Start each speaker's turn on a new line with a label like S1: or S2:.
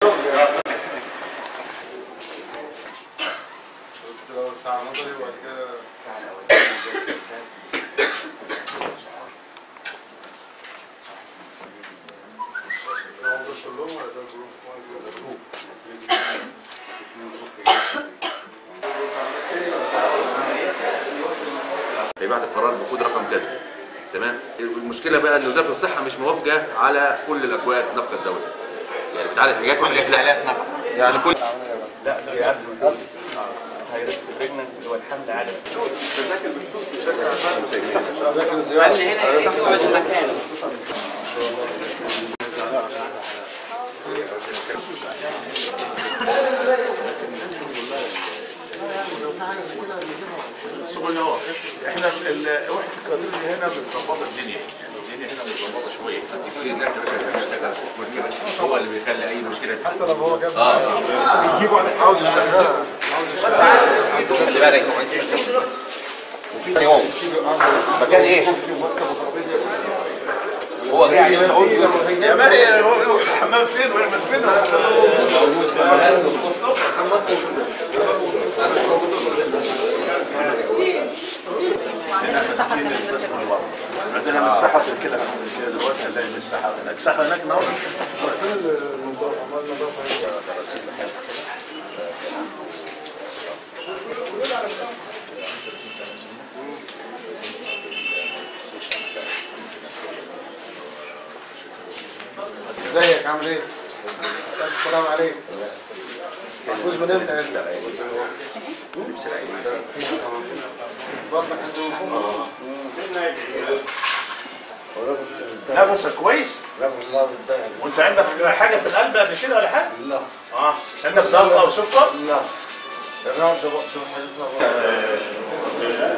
S1: هيبعت القرار بكود رقم كذا تمام المشكله بقى ان وزاره الصحه مش موافقه على كل الاكواد نفقه الدوله يعني بتعالج حاجات وحاجات لا يعني كل
S2: لا في قبل دول هيرست بريجننسي اللي هو الحمل على
S3: صغيرة احنا ال- وحدة الكادرية هنا متظبطة الدنيا يعني الدنيا هنا متظبطة شوية
S1: كتير الناس يا باشا اللي بتشتغل مركز هو اللي بيخلي اي مشكله
S4: حتى لو هو جاب
S1: اه
S4: يجيبوا على عاوز الشغال
S1: خلي بالك بس وفي يوم مكان ايه؟ هو جاي عشان اقول
S3: يا مالي هو- هو الحمام فين ويعمل فين عندنا من الصحة في كده كده دلوقتي هنلاقي من الصحة هناك الصحة هناك النهارده
S4: ازيك عامل ايه؟ السلام عليكم محفوظ من امتى انت؟ بطنك عندهم
S3: نفسك كويس
S5: لا والله متضايق
S3: وانت عندك حاجة في القلب قبل كده ولا حاجة؟
S5: لا
S3: اه عندك ضغط او سكر؟
S5: لا النهارده وقت حديثة